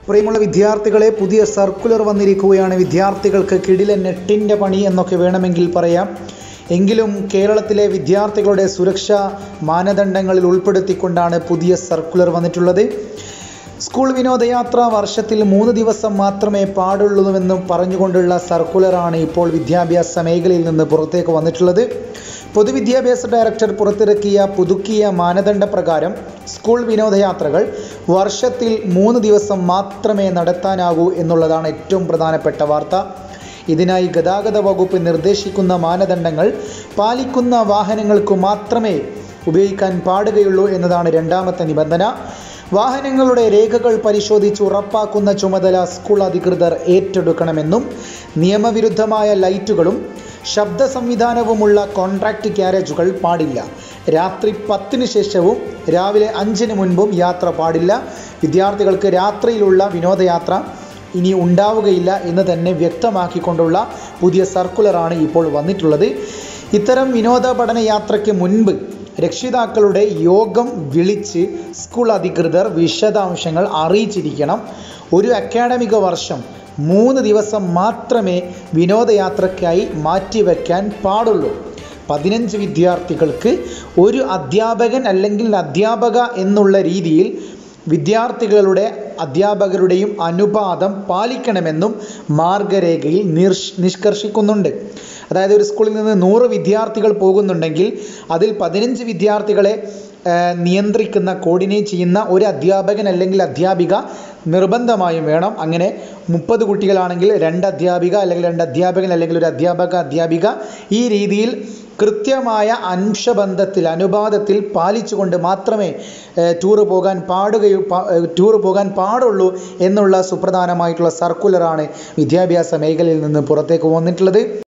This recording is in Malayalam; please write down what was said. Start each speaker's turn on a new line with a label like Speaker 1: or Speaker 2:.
Speaker 1: പ്രിയമുള്ള വിദ്യാർത്ഥികളെ പുതിയ സർക്കുലർ വന്നിരിക്കുകയാണ് വിദ്യാർത്ഥികൾക്ക് കിടിലൻ നെട്ടിൻ്റെ പണി എന്നൊക്കെ വേണമെങ്കിൽ പറയാം എങ്കിലും കേരളത്തിലെ വിദ്യാർത്ഥികളുടെ സുരക്ഷാ മാനദണ്ഡങ്ങളിൽ ഉൾപ്പെടുത്തിക്കൊണ്ടാണ് പുതിയ സർക്കുലർ വന്നിട്ടുള്ളത് സ്കൂൾ വിനോദയാത്ര വർഷത്തിൽ മൂന്ന് ദിവസം മാത്രമേ പാടുള്ളൂവെന്നും പറഞ്ഞുകൊണ്ടുള്ള സർക്കുലറാണ് ഇപ്പോൾ വിദ്യാഭ്യാസ മേഖലയിൽ നിന്ന് പുറത്തേക്ക് വന്നിട്ടുള്ളത് പൊതുവിദ്യാഭ്യാസ ഡയറക്ടർ പുറത്തിറക്കിയ പുതുക്കിയ മാനദണ്ഡ പ്രകാരം സ്കൂൾ വിനോദയാത്രകൾ വർഷത്തിൽ മൂന്ന് ദിവസം മാത്രമേ നടത്താനാകൂ എന്നുള്ളതാണ് ഏറ്റവും പ്രധാനപ്പെട്ട വാർത്ത ഇതിനായി ഗതാഗത വകുപ്പ് നിർദ്ദേശിക്കുന്ന മാനദണ്ഡങ്ങൾ പാലിക്കുന്ന വാഹനങ്ങൾക്ക് മാത്രമേ ഉപയോഗിക്കാൻ പാടുകയുള്ളൂ എന്നതാണ് രണ്ടാമത്തെ നിബന്ധന വാഹനങ്ങളുടെ രേഖകൾ പരിശോധിച്ച് ഉറപ്പാക്കുന്ന ചുമതല സ്കൂൾ അധികൃതർ ഏറ്റെടുക്കണമെന്നും നിയമവിരുദ്ധമായ ലൈറ്റുകളും ശബ്ദ സംവിധാനവുമുള്ള കോൺട്രാക്ട് ക്യാരേജുകൾ പാടില്ല രാത്രി പത്തിന് ശേഷവും രാവിലെ അഞ്ചിന് മുൻപും യാത്ര പാടില്ല വിദ്യാർത്ഥികൾക്ക് രാത്രിയിലുള്ള വിനോദയാത്ര ഇനി ഉണ്ടാവുകയില്ല എന്ന് തന്നെ വ്യക്തമാക്കിക്കൊണ്ടുള്ള പുതിയ സർക്കുലറാണ് ഇപ്പോൾ വന്നിട്ടുള്ളത് ഇത്തരം വിനോദ പഠന യാത്രയ്ക്ക് മുൻപ് രക്ഷിതാക്കളുടെ യോഗം വിളിച്ച് സ്കൂൾ അധികൃതർ വിശദാംശങ്ങൾ അറിയിച്ചിരിക്കണം ഒരു അക്കാഡമിക വർഷം മൂന്ന് ദിവസം മാത്രമേ വിനോദയാത്രയ്ക്കായി മാറ്റിവെക്കാൻ പാടുള്ളൂ പതിനഞ്ച് വിദ്യാർത്ഥികൾക്ക് ഒരു അധ്യാപകൻ അല്ലെങ്കിൽ അധ്യാപക എന്നുള്ള രീതിയിൽ വിദ്യാർത്ഥികളുടെ അധ്യാപകരുടെയും അനുപാതം പാലിക്കണമെന്നും മാർഗരേഖയിൽ നിഷ് നിഷ്കർഷിക്കുന്നുണ്ട് അതായത് ഒരു സ്കൂളിൽ നിന്ന് നൂറ് വിദ്യാർത്ഥികൾ പോകുന്നുണ്ടെങ്കിൽ അതിൽ പതിനഞ്ച് വിദ്യാർത്ഥികളെ നിയന്ത്രിക്കുന്ന കോർഡിനേറ്റ് ചെയ്യുന്ന ഒരു അധ്യാപകൻ അല്ലെങ്കിൽ അധ്യാപിക നിർബന്ധമായും വേണം അങ്ങനെ മുപ്പത് കുട്ടികളാണെങ്കിൽ രണ്ട് അധ്യാപിക അല്ലെങ്കിൽ രണ്ട് അധ്യാപകൻ അല്ലെങ്കിൽ ഒരു അധ്യാപക അധ്യാപിക ഈ രീതിയിൽ കൃത്യമായ അംശബന്ധത്തിൽ അനുപാതത്തിൽ പാലിച്ചുകൊണ്ട് മാത്രമേ ടൂറ് പോകാൻ പാടുകയോ ടൂറ് പോകാൻ പാടുള്ളൂ എന്നുള്ള സുപ്രധാനമായിട്ടുള്ള സർക്കുലറാണ് വിദ്യാഭ്യാസ മേഖലയിൽ നിന്ന് പുറത്തേക്ക് വന്നിട്ടുള്ളത്